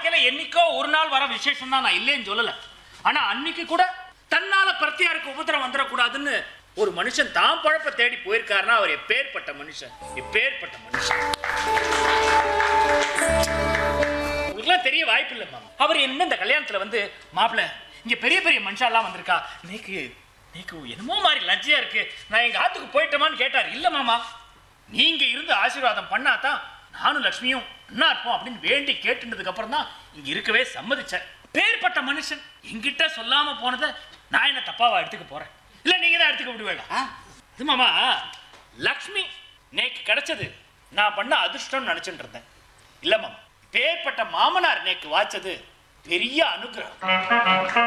வாழ்க்கையில என்னைக்கோ ஒரு நாள் வர விசேஷம் தான் நான் இல்லைன்னு சொல்லல ஆனா அன்னைக்கு கூட தன்னால பிரத்தியாருக்கு உபத்திரம் வந்துடக்கூடாதுன்னு ஒரு மனுஷன் தான் பழப்ப தேடி போயிருக்காருன்னா அவர் எப்பேற்பட்ட மனுஷன் எப்பேற்பட்ட மனுஷன் உங்களுக்குலாம் தெரிய வாய்ப்பு இல்லை மாமா அவர் என்ன இந்த கல்யாணத்துல வந்து மாப்பிள்ள இங்க பெரிய பெரிய மனுஷாலாம் வந்திருக்கா நீக்கு நீக்கு என்னமோ மாதிரி லஜ்ஜையா இருக்கு நான் எங்க ஆத்துக்கு போயிட்டோமான்னு கேட்டார் இல்ல மாமா நீங்க இருந்து ஆசீர்வாதம் பண்ணாதான் நானும் லக்ஷ்மியும் ஒண்ணா இருப்போம் அப்படின்னு வேண்டி கேட்டுனதுக்கு அப்புறம் தான் இங்க இருக்கவே சம்மதிச்சேன் பேர்பட்ட மனுஷன் என்கிட்ட சொல்லாம போனதை நான் என்ன தப்பாவா எடுத்துக்க போறேன் இல்ல நீங்க தான் எடுத்துக்க விடுவேடா ஆ? இது மாமா லக்ஷ்மி நேக்கு கிடைச்சது நான் பண்ண அதிர்ஷ்டம்னு நினைச்சிட்டு இருந்தேன் இல்ல மாமா பேர்பட்ட மாமனார் நேக்கு வாச்சது பெரிய அனுகிரகம்